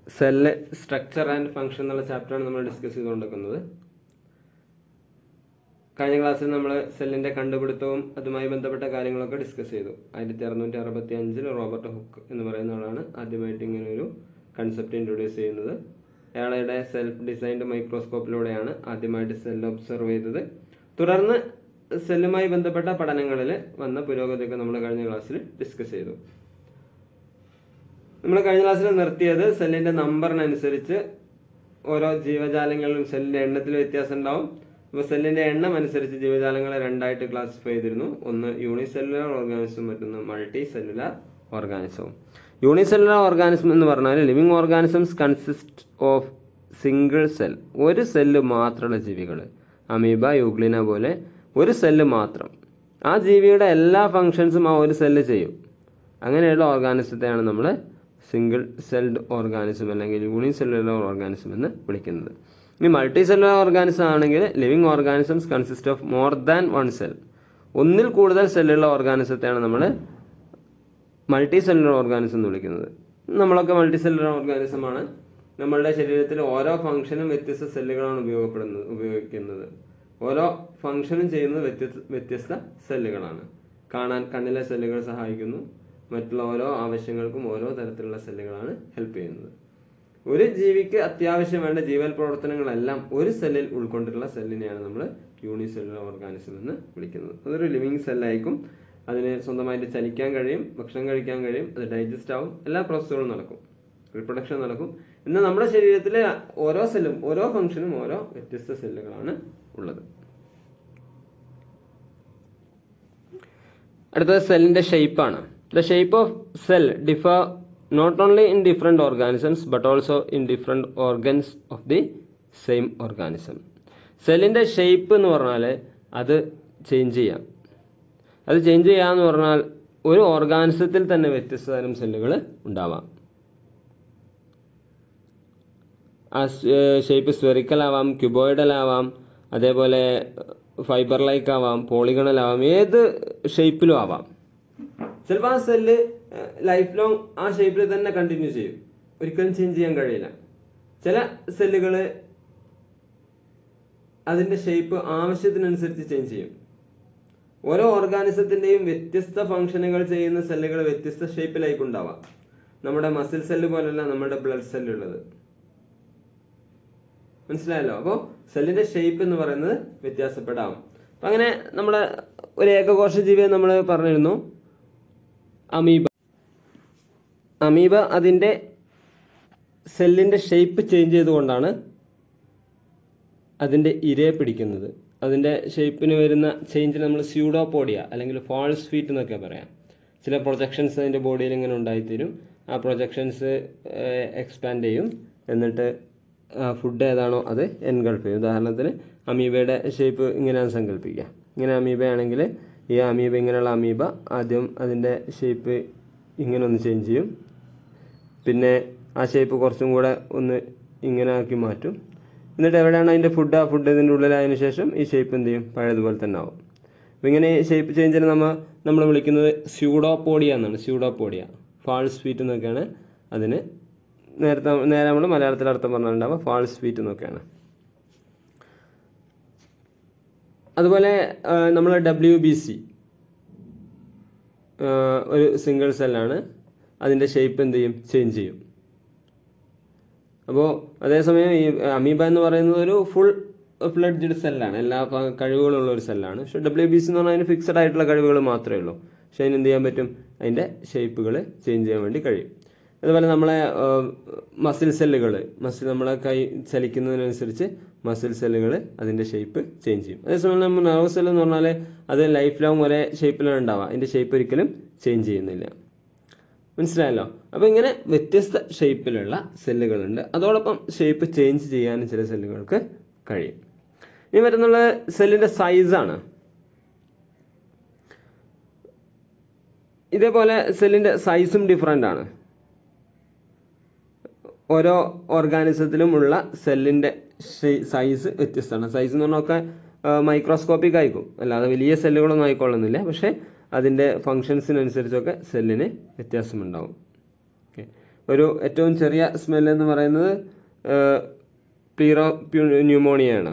cell structure and function എന്നുള്ള ചാപ്റ്ററാണ് നമ്മൾ ഡിസ്കസ് ചെയ്തുകൊണ്ടിരിക്കുന്നത് കഴിഞ്ഞ ക്ലാസ്സിൽ നമ്മൾ സെല്ലിന്റെ കണ്ടുപിടുത്തവും അതുമായി ബന്ധപ്പെട്ട കാര്യങ്ങളൊക്കെ ഡിസ്കസ് ചെയ്തു ആയിരത്തി അറുന്നൂറ്റി അറുപത്തി അഞ്ചിൽ റോബർട്ട് ഹുക്ക് എന്ന് പറയുന്ന ആളാണ് ആദ്യമായിട്ട് ഇങ്ങനെ ഒരു കൺസെപ്റ്റ് ഇൻട്രൊഡ്യൂസ് ചെയ്യുന്നത് അയാളുടെ സെൽഫ് ഡിസൈൻഡ് മൈക്രോസ്കോപ്പിലൂടെയാണ് ആദ്യമായിട്ട് സെല്ല് ഒബ്സർവ് ചെയ്തത് തുടർന്ന് സെല്ലുമായി ബന്ധപ്പെട്ട പഠനങ്ങളിൽ വന്ന പുരോഗതിയൊക്കെ നമ്മൾ കഴിഞ്ഞ ക്ലാസ്സിൽ ഡിസ്കസ് ചെയ്തു നമ്മൾ കഴിഞ്ഞ ക്ലാസ്സിൽ നിർത്തിയത് സെല്ലിന്റെ നമ്പറിനനുസരിച്ച് ഓരോ ജീവജാലങ്ങളിലും സെല്ലിന്റെ എണ്ണത്തിൽ വ്യത്യാസം ഉണ്ടാവും അപ്പോൾ സെല്ലിന്റെ എണ്ണം അനുസരിച്ച് ജീവജാലങ്ങളെ രണ്ടായിട്ട് ക്ലാസിഫൈ ചെയ്തിരുന്നു ഒന്ന് യൂണിസെല്ലുലാർ ഓർഗാനിസം മറ്റൊന്ന് മൾട്ടി സെല്ലുലാർ ഓർഗാനിസവും യൂണിസെല്ലുലാർ ഓർഗാനിസം എന്ന് പറഞ്ഞാൽ living organisms consist of single cell ഒരു സെല്ല് മാത്രമുള്ള ജീവികൾ അമീബ യൂഗ്ലിന പോലെ ഒരു സെല്ല് മാത്രം ആ ജീവിയുടെ എല്ലാ ഫങ്ഷൻസും ആ ഒരു സെല്ല് ചെയ്യും അങ്ങനെയുള്ള ഓർഗാനിസത്തെയാണ് നമ്മൾ സിംഗിൾ സെൽഡ് ഓർഗാനിസം അല്ലെങ്കിൽ യൂണിസെല്ലുലാർ ഓർഗാനിസം എന്ന് വിളിക്കുന്നത് ഇനി മൾട്ടി സെല്ലുലാർ ഓർഗാനിസം ആണെങ്കിൽ living organisms consist of more than one cell ഒന്നിൽ കൂടുതൽ സെല്ലുള്ള ഓർഗാനിസത്തെയാണ് നമ്മൾ മൾട്ടി സെല്ലുലാർ ഓർഗാനിസം എന്ന് വിളിക്കുന്നത് നമ്മളൊക്കെ മൾട്ടി സെല്ലുലാർ ഓർഗാനിസം ആണ് നമ്മളുടെ ശരീരത്തിൽ ഓരോ ഫംഗ്ഷനും വ്യത്യസ്ത സെല്ലുകളാണ് ഉപയോഗപ്പെടുന്നത് ഉപയോഗിക്കുന്നത് ഓരോ ഫംഗ്ഷനും ചെയ്യുന്നത് വ്യത്യസ്ത വ്യത്യസ്ത സെല്ലുകളാണ് കാണാൻ കണ്ണിലെ സെല്ലുകൾ സഹായിക്കുന്നു മറ്റുള്ള ഓരോ ആവശ്യങ്ങൾക്കും ഓരോ തരത്തിലുള്ള സെല്ലുകളാണ് ഹെൽപ്പ് ചെയ്യുന്നത് ഒരു ജീവിക്ക് അത്യാവശ്യം വേണ്ട ജീവൽ പ്രവർത്തനങ്ങളെല്ലാം ഒരു സെല്ലിൽ ഉൾക്കൊണ്ടിട്ടുള്ള സെല്ലിനെയാണ് നമ്മൾ യൂണിസെല്ലുലാർ ഓർഗാനിസം എന്ന് വിളിക്കുന്നത് അതൊരു ലിവിങ് സെല്ലായിരിക്കും അതിന് സ്വന്തമായിട്ട് ചലിക്കാൻ കഴിയും ഭക്ഷണം കഴിക്കാൻ കഴിയും അത് ഡൈജസ്റ്റ് ആവും എല്ലാ പ്രോസസ്സുകളും നടക്കും റീപ്രൊഡക്ഷൻ നടക്കും എന്നാൽ നമ്മുടെ ശരീരത്തിലെ ഓരോ സെല്ലും ഓരോ ഫംഗ്ഷനും ഓരോ വ്യത്യസ്ത സെല്ലുകളാണ് ഉള്ളത് അടുത്തത് സെല്ലിന്റെ ഷേപ്പാണ് the shape of cell differ not only in different organisms but also in different organs of the same organism സെല്ലിന്റെ ഷേപ്പ് എന്ന് പറഞ്ഞാൽ അത് ചേഞ്ച് ചെയ്യാം അത് ചേഞ്ച് ചെയ്യാന്ന് പറഞ്ഞാൽ ഒരു ഓർഗാനിസത്തിൽ തന്നെ വ്യത്യസ്ത തരം സെല്ലുകൾ ഉണ്ടാവാം ആ ഷേപ്പ് സ്ഫെറിക്കൽ ആവാം ക്യൂബോയിഡൽ ആവാം അതേപോലെ ഫൈബർ ലൈക്ക് ആവാം പോളിഗണൽ ആവാം ഏത് ഷേപ്പിലും ആവാം ചിലപ്പോൾ ആ സെല്ല് ലൈഫ് ലോങ് ആ ഷേപ്പിൽ തന്നെ കണ്ടിന്യൂ ചെയ്യും ഒരിക്കലും ചേഞ്ച് ചെയ്യാൻ കഴിയില്ല ചില സെല്ലുകൾ അതിന്റെ ഷേപ്പ് ആവശ്യത്തിനനുസരിച്ച് ചേഞ്ച് ചെയ്യും ഓരോ ഓർഗാനിസത്തിന്റെയും വ്യത്യസ്ത ഫംഗ്ഷനുകൾ ചെയ്യുന്ന സെല്ലുകൾ വ്യത്യസ്ത ഷേപ്പിലായിരിക്കും ഉണ്ടാവാം നമ്മുടെ മസിൽ സെല്ല് പോലല്ല നമ്മുടെ ബ്ലഡ് സെല്ല് ഉള്ളത് മനസ്സിലായല്ലോ അപ്പോൾ സെല്ലിന്റെ ഷേപ്പ് എന്ന് പറയുന്നത് വ്യത്യാസപ്പെടാം അപ്പൊ അങ്ങനെ നമ്മുടെ ഒരു ഏകകോശ ജീവിയെ നമ്മൾ പറഞ്ഞിരുന്നു അമീബ അമീബ അതിന്റെ സെല്ലിന്റെ ഷേപ്പ് ചേഞ്ച് ചെയ്തുകൊണ്ടാണ് അതിന്റെ ഇരയെ പിടിക്കുന്നത് അതിന്റെ ഷേപ്പിന് വരുന്ന ചേഞ്ച് നമ്മൾ സ്യൂഡോപോഡിയ അല്ലെങ്കിൽ ഫാൾസ് ഫീറ്റ് എന്നൊക്കെ പറയാം ചില പ്രൊജക്ഷൻസ് അതിന്റെ ബോഡിയിൽ ഇങ്ങനെ ഉണ്ടായിത്തീരും ആ പ്രൊജക്ഷൻസ് എക്സ്പാൻഡ് ചെയ്യും എന്നിട്ട് ഫുഡ് ഏതാണോ അത് എൻഗൾഫ് ചെയ്യും ഉദാഹരണത്തിന് അമീബയുടെ ഷേപ്പ് ഇങ്ങനെയാണ് സങ്കല്പിക്കുക ഇങ്ങനെ അമീബയാണെങ്കിൽ ഈ അമീബ ഇങ്ങനെയുള്ള അമീബ ആദ്യം അതിൻ്റെ ഷേപ്പ് ഇങ്ങനെ ഒന്ന് ചേഞ്ച് ചെയ്യും പിന്നെ ആ ഷേപ്പ് കുറച്ചും കൂടെ ഒന്ന് ഇങ്ങനെ ആക്കി മാറ്റും എന്നിട്ട് എവിടെയാണ് അതിൻ്റെ ഫുഡ് ആ ഫുഡ് ഇതിൻ്റെ ഉള്ളിലായതിനു ശേഷം ഈ ഷേപ്പ് എന്ത് ചെയ്യും പഴയതുപോലെ തന്നെ ആവും അപ്പം ഇങ്ങനെ ഷേപ്പ് ചേഞ്ചിന് നമ്മൾ നമ്മൾ വിളിക്കുന്നത് സ്യൂഡോപോഡിയ എന്നാണ് സ്യൂഡോപോഡിയ ഫാൾസ് ഫീറ്റ് എന്നൊക്കെയാണ് അതിന് നേരത്തെ നേരെ നമ്മൾ മലയാളത്തിൽ അർത്ഥം പറഞ്ഞിട്ടുണ്ടാവുക ഫാൾസ് ഫീറ്റ് എന്നൊക്കെയാണ് അതുപോലെ നമ്മൾ ഡബ്ല്യു ബി സി ഒരു സിംഗിൾ സെല്ലാണ് അതിൻ്റെ ഷേപ്പ് എന്ത് ചെയ്യും ചേഞ്ച് ചെയ്യും അപ്പോൾ അതേസമയം ഈ അമീബ എന്ന് പറയുന്നത് ഒരു ഫുൾ ഫ്ലഡ്ജ്ഡ് സെല്ലാണ് എല്ലാ കഴിവുകളും ഉള്ള ഒരു സെല്ലാണ് പക്ഷെ ഡബ്ല്യു ബി സി എന്ന് പറഞ്ഞാൽ അതിന് ഫിക്സഡ് ആയിട്ടുള്ള കഴിവുകൾ മാത്രമേ ഉള്ളൂ പക്ഷെ അതിന് എന്ത് ചെയ്യാൻ പറ്റും അതിൻ്റെ ഷേപ്പുകൾ ചേഞ്ച് ചെയ്യാൻ വേണ്ടി കഴിയും അതുപോലെ നമ്മളെ മസിൽ സെല്ലുകൾ മസിൽ നമ്മളെ കൈ ചലിക്കുന്നതിനനുസരിച്ച് മസിൽ സെല്ലുകൾ അതിൻ്റെ ഷേപ്പ് ചേഞ്ച് ചെയ്യും അതേസമയം നമ്മൾ നെർവ് സെൽ എന്ന് പറഞ്ഞാൽ അത് ലൈഫ് ലോങ് ഒരേ ഷേപ്പിലാണ് ഉണ്ടാവുക അതിൻ്റെ ഷേപ്പ് ഒരിക്കലും ചേഞ്ച് ചെയ്യുന്നില്ല മനസ്സിലായല്ലോ അപ്പോൾ ഇങ്ങനെ വ്യത്യസ്ത ഷേപ്പിലുള്ള സെല്ലുകളുണ്ട് അതോടൊപ്പം ഷേപ്പ് ചേഞ്ച് ചെയ്യാനും ചില സെല്ലുകൾക്ക് കഴിയും ഇനി വരുന്നുള്ള സെല്ലിന്റെ സൈസാണ് ഇതേപോലെ സെല്ലിന്റെ സൈസും ഡിഫറെൻ്റ് ആണ് ഓരോ ഓർഗാനിസത്തിലും ഉള്ള സെല്ലിന്റെ സൈസ് വ്യത്യസ്തമാണ് സൈസ് എന്ന് പറഞ്ഞാൽ മൈക്രോസ്കോപ്പിക് ആയിരിക്കും അല്ലാതെ വലിയ സെല്ലുകളൊന്നും ആയിക്കൊള്ളുന്നില്ല പക്ഷേ അതിൻ്റെ ഫങ്ഷൻസിനനുസരിച്ചൊക്കെ സെല്ലിന് വ്യത്യാസമുണ്ടാവും ഓക്കെ ഒരു ഏറ്റവും ചെറിയ സ്മെൽ എന്ന് പറയുന്നത് പ്ലീറോ ന്യൂമോണിയയാണ്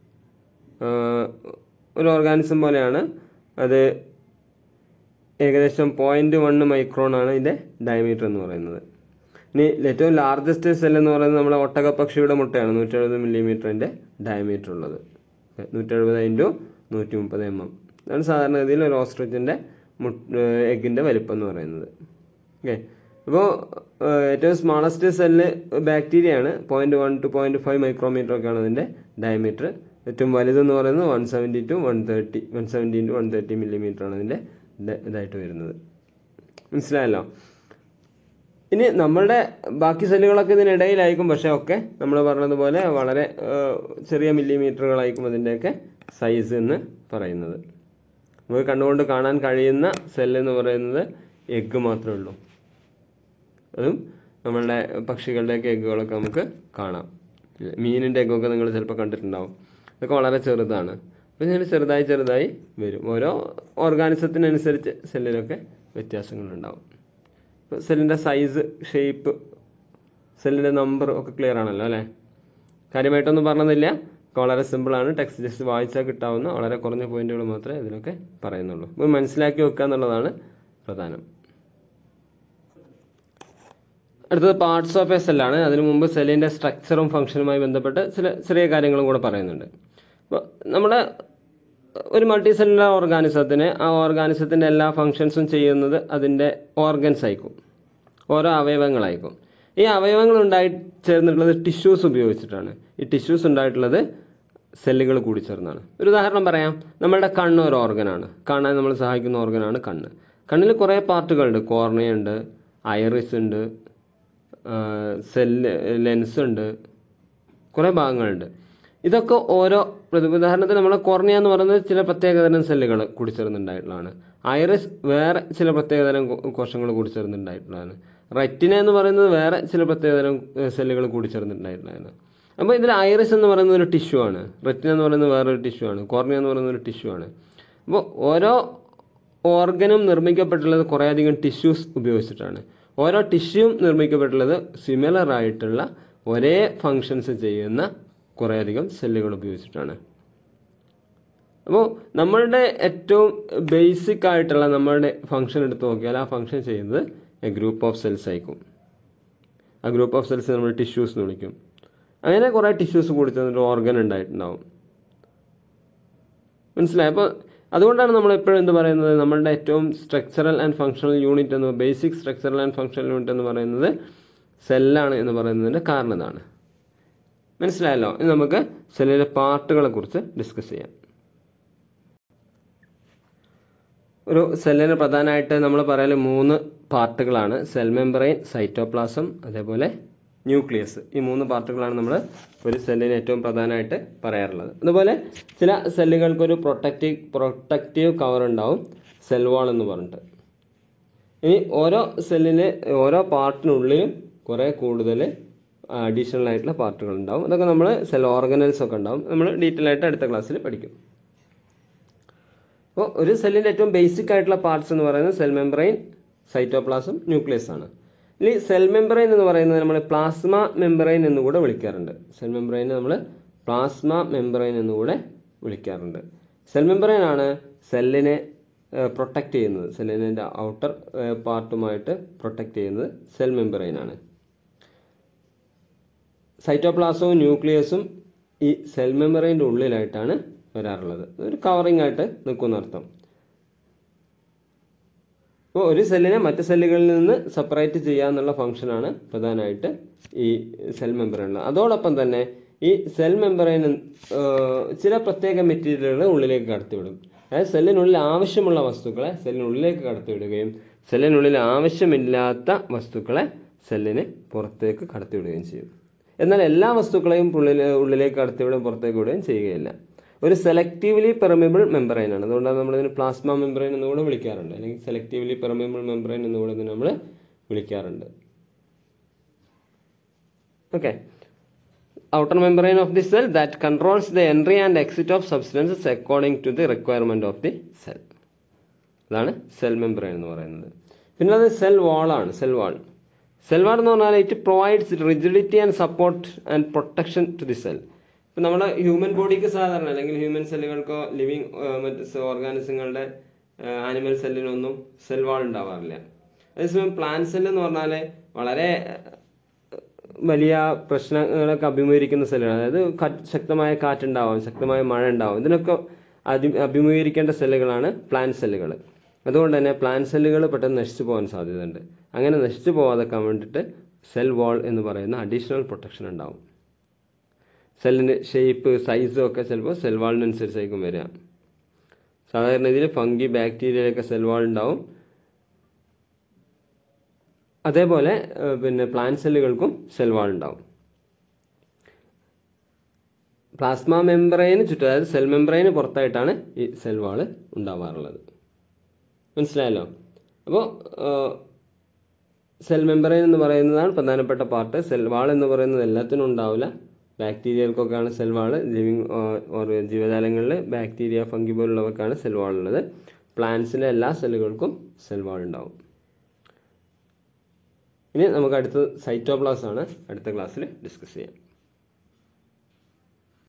ഒരു ഓർഗാനിസം പോലെയാണ് അത് ഏകദേശം പോയിന്റ് വൺ മൈക്രോൺ ആണ് ഇതിന്റെ ഡയമീറ്റർ എന്ന് പറയുന്നത് ഇനി ഏറ്റവും ലാർജസ്റ്റ് സെൽ എന്ന് പറയുന്നത് നമ്മുടെ ഒട്ടകപ്പക്ഷിയുടെ മുട്ടയാണ് നൂറ്റി എഴുപത് മില്ലിമീറ്ററിന്റെ ഡയമീറ്റർ ഉള്ളത് നൂറ്റി എഴുപത് ഇൻറ്റു നൂറ്റി മുപ്പത് എം എം അതാണ് സാധാരണഗതിയിൽ ഒരു ഓസ്ട്രിച്ചിന്റെ എഗിന്റെ വലിപ്പം എന്ന് പറയുന്നത് ഓക്കെ അപ്പോൾ ഏറ്റവും സ്മാളസ്റ്റ് സെല്ല് ബാക്ടീരിയ ആണ് point one two point five micrometre ഒക്കെയാണ് അതിന്റെ ഡയമീറ്റർ ഏറ്റവും വലുതെന്ന് പറയുന്നത് one seventy two one thirty one seventy two one thirty millimetre ആണ് അതിന്റെ ഇതായിട്ട് വരുന്നത് മനസ്സിലായല്ലോ ഇനി നമ്മളുടെ ബാക്കി സെല്ലുകളൊക്കെ ഇതിനിടയിലായിരിക്കും പക്ഷെ ഒക്കെ നമ്മൾ പറഞ്ഞതുപോലെ വളരെ ചെറിയ മില്ലിമീറ്ററുകളായിരിക്കും അതിൻ്റെയൊക്കെ സൈസ് എന്ന് പറയുന്നത് നമുക്ക് കണ്ടുകൊണ്ട് കാണാൻ കഴിയുന്ന സെല്ല് എന്ന് പറയുന്നത് എഗ്ഗ് മാത്രമേ ഉള്ളൂ അതും നമ്മളുടെ പക്ഷികളുടെയൊക്കെ എഗ്ഗുകളൊക്കെ നമുക്ക് കാണാം മീനിൻ്റെ എഗ്ഗൊക്കെ നിങ്ങൾ ചിലപ്പോൾ കണ്ടിട്ടുണ്ടാവും ഇതൊക്കെ വളരെ ചെറുതാണ് അപ്പോൾ ഇങ്ങനെ ചെറുതായി ചെറുതായി വരും ഓരോ ഓർഗാനിസത്തിനനുസരിച്ച് സെല്ലിലൊക്കെ വ്യത്യാസങ്ങളുണ്ടാവും ഇപ്പോൾ സെല്ലിൻ്റെ സൈസ് ഷേപ്പ് സെല്ലിൻ്റെ നമ്പർ ഒക്കെ ക്ലിയർ ആണല്ലോ അല്ലേ കാര്യമായിട്ടൊന്നും പറഞ്ഞതില്ല വളരെ സിമ്പിളാണ് ടെക്സ്റ്റ് ജസ്റ്റ് വായിച്ചാൽ കിട്ടാവുന്ന വളരെ കുറഞ്ഞ പോയിന്റുകൾ മാത്രമേ ഇതിലൊക്കെ പറയുന്നുള്ളൂ അപ്പോൾ മനസ്സിലാക്കി വെക്കുക എന്നുള്ളതാണ് പ്രധാനം അടുത്തത് പാർട്സ് ഓഫ് എ സെല്ലാണ് അതിനു മുമ്പ് സെല്ലിന്റെ സ്ട്രക്ചറും ഫംഗ്ഷനുമായി ബന്ധപ്പെട്ട് ചില ചെറിയ കാര്യങ്ങളും കൂടെ പറയുന്നുണ്ട് അപ്പോൾ നമ്മുടെ ഒരു മൾട്ടി സെല്ലുലാർ ഓർഗാനിസത്തിന് ആ ഓർഗാനിസത്തിന്റെ എല്ലാ ഫങ്ഷൻസും ചെയ്യുന്നത് അതിന്റെ ഓർഗൻസ് ആയിരിക്കും ഓരോ അവയവങ്ങളായിരിക്കും ഈ അവയവങ്ങൾ ഉണ്ടായി ചേർന്നിട്ടുള്ളത് ടിഷ്യൂസ് ഉപയോഗിച്ചിട്ടാണ് ഈ ടിഷ്യൂസ് ഉണ്ടായിട്ടുള്ളത് സെല്ലുകൾ കൂടി ചേർന്നാണ് ഒരു ഉദാഹരണം പറയാം നമ്മളുടെ കണ്ണ് ഒരു ഓർഗനാണ് കാണാൻ നമ്മൾ സഹായിക്കുന്ന ഓർഗനാണ് കണ്ണ് കണ്ണിൽ കുറേ പാർട്ടുകളുണ്ട് കോർണിയ ഉണ്ട് ഐറിസ് ഉണ്ട് സെല്ല് ലെൻസ് ഉണ്ട് കുറേ ഭാഗങ്ങളുണ്ട് ഇതൊക്കെ ഓരോ ഉദാഹരണത്തിന് നമ്മളെ കോർണിയ എന്ന് പറയുന്നത് ചില പ്രത്യേകതരം സെല്ലുകൾ കൂടിച്ചേർന്നുണ്ടായിട്ടുള്ളതാണ് ഐറിസ് വേറെ ചില പ്രത്യേകതരം കോശങ്ങൾ കൂടിച്ചേർന്നുണ്ടായിട്ടുള്ളതാണ് റെറ്റിന എന്ന് പറയുന്നത് വേറെ ചില പ്രത്യേകതരം സെല്ലുകൾ കൂടിച്ചേർന്നിട്ടുണ്ടായിട്ടുള്ളതാണ് അപ്പോൾ ഇതിൽ ഐറിസ് എന്ന് പറയുന്നത് ഒരു ടിഷ്യൂ ആണ് റെറ്റിന എന്ന് പറയുന്നത് വേറൊരു ടിഷ്യൂ ആണ് കോർണിയ എന്ന് പറയുന്നത് ഒരു ടിഷ്യൂ ആണ് അപ്പോൾ ഓരോ ഓർഗനും നിർമ്മിക്കപ്പെട്ടുള്ളത് കുറേയധികം ടിഷ്യൂസ് ഉപയോഗിച്ചിട്ടാണ് ഓരോ ടിഷ്യൂവും നിർമ്മിക്കപ്പെട്ടുള്ളത് സിമിലർ ആയിട്ടുള്ള ഒരേ ഫങ്ഷൻസ് ചെയ്യുന്ന കുറേയധികം സെല്ലുകൾ ഉപയോഗിച്ചിട്ടാണ് അപ്പോൾ നമ്മളുടെ ഏറ്റവും ബേസിക് ആയിട്ടുള്ള നമ്മളുടെ ഫംഗ്ഷൻ എടുത്ത് നോക്കിയാൽ ആ ഫംഗ്ഷൻ ചെയ്യുന്നത് എ ഗ്രൂപ്പ് ഓഫ് സെൽസ് ആയിരിക്കും ആ ഗ്രൂപ്പ് ഓഫ് സെൽസ് നമ്മൾ ടിഷ്യൂസ് എന്ന് വിളിക്കും അങ്ങനെ കുറേ ടിഷ്യൂസ് കൂടി ചേർന്നിട്ട് ഓർഗൻ ഉണ്ടായിട്ടുണ്ടാവും മനസ്സിലായി അപ്പോൾ അതുകൊണ്ടാണ് നമ്മൾ എപ്പോഴും എന്ത് പറയുന്നത് നമ്മളുടെ ഏറ്റവും സ്ട്രക്ചറൽ ആൻഡ് ഫങ്ഷണൽ യൂണിറ്റ് എന്ന് basic structural and functional unit എന്ന് പറയുന്നത് സെല്ലാണ് എന്ന് പറയുന്നതിന്റെ കാരണം ഇതാണ് മനസ്സിലായല്ലോ ഇനി നമുക്ക് സെല്ലിലെ പാർട്ടുകളെ കുറിച്ച് ഡിസ്കസ് ചെയ്യാം ഒരു സെല്ലിന് പ്രധാനമായിട്ട് നമ്മൾ പറയല് മൂന്ന് പാർട്ടുകളാണ് സെൽ മെമ്പറൈൻ സൈറ്റോപ്ലാസം അതേപോലെ ന്യൂക്ലിയസ് ഈ മൂന്ന് പാർട്ടുകളാണ് നമ്മൾ ഒരു സെല്ലിന് ഏറ്റവും പ്രധാനമായിട്ട് പറയാറുള്ളത് അതുപോലെ ചില സെല്ലുകൾക്ക് ഒരു പ്രൊട്ടക്റ്റീവ് പ്രൊട്ടക്റ്റീവ് കവർ ഉണ്ടാവും സെൽ വാൾ എന്ന് പറഞ്ഞിട്ട് ഇനി ഓരോ സെല്ലിന് ഓരോ പാർട്ടിനുള്ളിലും കുറേ കൂടുതൽ അഡീഷണൽ ആയിട്ടുള്ള പാർട്ടുകൾ ഉണ്ടാവും അതൊക്കെ നമ്മൾ സെൽ ഓർഗനൽസ് ഒക്കെ ഉണ്ടാവും നമ്മൾ ഡീറ്റെയിൽ ആയിട്ട് അടുത്ത ക്ലാസ്സിൽ പഠിക്കും അപ്പോൾ ഒരു സെല്ലിന്റെ ഏറ്റവും ബേസിക് ആയിട്ടുള്ള പാർട്സ് എന്ന് പറയുന്നത് സെൽ മെമ്പറൈൻ സൈറ്റോപ്ലാസം ന്യൂക്ലിയസ് ആണ് ഇനി സെൽ മെമ്പറൈൻ എന്ന് പറയുന്നത് നമ്മൾ പ്ലാസ്മ മെമ്പറൈൻ എന്ന് കൂടെ വിളിക്കാറുണ്ട് സെൽ മെമ്പറൈൻ നമ്മൾ പ്ലാസ്മ മെമ്പറൈൻ എന്ന് കൂടെ വിളിക്കാറുണ്ട് സെൽ മെമ്പറൈൻ ആണ് സെല്ലിനെ പ്രൊട്ടക്ട് ചെയ്യുന്നത് സെല്ലിൻ്റെ ഔട്ടർ പാർട്ടുമായിട്ട് പ്രൊട്ടക്ട് ചെയ്യുന്നത് സെൽ മെമ്പറൈൻ ആണ് സൈറ്റോപ്ലാസവും ന്യൂക്ലിയസും ഈ സെൽ മെമ്പറൈൻ്റെ ഉള്ളിലായിട്ടാണ് വരാറുള്ളത് ഒരു കവറിംഗ് ആയിട്ട് നിൽക്കുന്ന അർത്ഥം അപ്പോൾ ഒരു സെല്ലിനെ മറ്റ് സെല്ലുകളിൽ നിന്ന് സെപ്പറേറ്റ് ചെയ്യാന്നുള്ള ഫംഗ്ഷനാണ് പ്രധാനമായിട്ട് ഈ സെൽ മെമ്പറൈനുള്ളത് അതോടൊപ്പം തന്നെ ഈ സെൽ മെമ്പറൈൻ ചില പ്രത്യേക മെറ്റീരിയലുകൾ ഉള്ളിലേക്ക് കടത്തിവിടും അതായത് സെല്ലിനുള്ളിൽ ആവശ്യമുള്ള വസ്തുക്കളെ സെല്ലിനുള്ളിലേക്ക് കടത്തിവിടുകയും സെല്ലിനുള്ളിൽ ആവശ്യമില്ലാത്ത വസ്തുക്കളെ സെല്ലിന് പുറത്തേക്ക് കടത്തിവിടുകയും ചെയ്യും എന്നാൽ എല്ലാ വസ്തുക്കളെയും ഉള്ളിൽ ഉള്ളിലേക്ക് കടത്തിവിടുകയും പുറത്തേക്ക് വിടുകയും ചെയ്യുകയില്ല ഒരു സെലക്റ്റീവ്ലി പെർമിബിൾ മെമ്പറൈൻ ആണ് അതുകൊണ്ടാണ് നമ്മൾ ഇതിന് പ്ലാസ്മ മെമ്പറൈൻ എന്ന് കൂടെ വിളിക്കാറുണ്ട് അല്ലെങ്കിൽ സെലക്റ്റീവ്ലി പെർമിബിൾ മെമ്പറൈൻ എന്ന് കൂടെ ഇതിനെ നമ്മൾ വിളിക്കാറുണ്ട് okay outer membrane of the cell that controls the entry and exit of substances according to the requirement of the cell അതാണ് സെൽ മെമ്പറൈൻ എന്ന് പറയുന്നത് പിന്നെ അത് സെൽ വാളാണ് സെൽ വാൾ സെൽ വാൾ എന്ന് പറഞ്ഞാൽ it provides rigidity and support and protection to the cell ഇപ്പം നമ്മുടെ ഹ്യൂമൻ ബോഡിക്ക് സാധാരണ അല്ലെങ്കിൽ ഹ്യൂമൻ സെല്ലുകൾക്കോ ലിവിങ് മറ്റ് ഓർഗാനിസങ്ങളുടെ ആനിമൽ സെല്ലിനൊന്നും സെൽ വാൾ ഉണ്ടാവാറില്ല അതേസമയം പ്ലാന്റ് സെൽ എന്ന് പറഞ്ഞാൽ വളരെ വലിയ പ്രശ്നങ്ങളൊക്കെ അഭിമുഖീകരിക്കുന്ന സെല്ലുകൾ അതായത് കാറ്റ് ശക്തമായ കാറ്റുണ്ടാവാം ശക്തമായ മഴ ഉണ്ടാവും ഇതിനൊക്കെ അതി അഭിമുഖീകരിക്കേണ്ട സെല്ലുകളാണ് പ്ലാന്റ് സെല്ലുകൾ അതുകൊണ്ട് തന്നെ പ്ലാന്റ് സെല്ലുകൾ പെട്ടെന്ന് നശിച്ചു പോകാൻ സാധ്യതയുണ്ട് അങ്ങനെ നശിച്ചു പോകാതെക്കാൻ വേണ്ടിയിട്ട് സെൽ വാൾ എന്ന് പറയുന്ന അഡീഷണൽ പ്രൊട്ടക്ഷൻ ഉണ്ടാവും സെല്ലിന് ഷേപ്പ് സൈസും ഒക്കെ ചിലപ്പോൾ സെൽ വാളിനനുസരിച്ചായിരിക്കും വരിക സാധാരണ ഇതിൽ ഫംഗി ബാക്ടീരിയയിലൊക്കെ സെൽ വാൾ ഉണ്ടാവും അതേപോലെ ഏഹ്, പിന്നെ പ്ലാന്റ് സെല്ലുകൾക്കും സെൽ വാൾ ഉണ്ടാവും പ്ലാസ്മ മെംബ്രെയിന് ചുറ്റും അതായത് സെൽ മെംബ്രെയിന് പുറത്തായിട്ടാണ് ഈ സെൽ വാൾ ഉണ്ടാവാറുള്ളത് മനസ്സിലായല്ലോ അപ്പോൾ സെൽ മെംബ്രെയിൻ എന്ന് പറയുന്നതാണ് പ്രധാനപ്പെട്ട പാർട്ട് സെൽ വാൾ എന്ന് പറയുന്നത് എല്ലാത്തിനും ഉണ്ടാവില്ല ബാക്ടീരിയകൾക്കൊക്കെയാണ് സെൽ വാൾ ലിവിങ് ഓർ ജീവജാലങ്ങളിൽ ബാക്ടീരിയ ഫംഗി പോലുള്ളവർക്കാണ് സെൽ വാൾ ഉള്ളത് പ്ലാന്റ്സിലെ എല്ലാ സെല്ലുകൾക്കും സെൽ വാൾ ഉണ്ടാവും ഇനി നമുക്ക് അടുത്ത സൈറ്റോപ്ലാസ് ആണ് അടുത്ത ക്ലാസ്സിൽ ഡിസ്കസ് ചെയ്യാം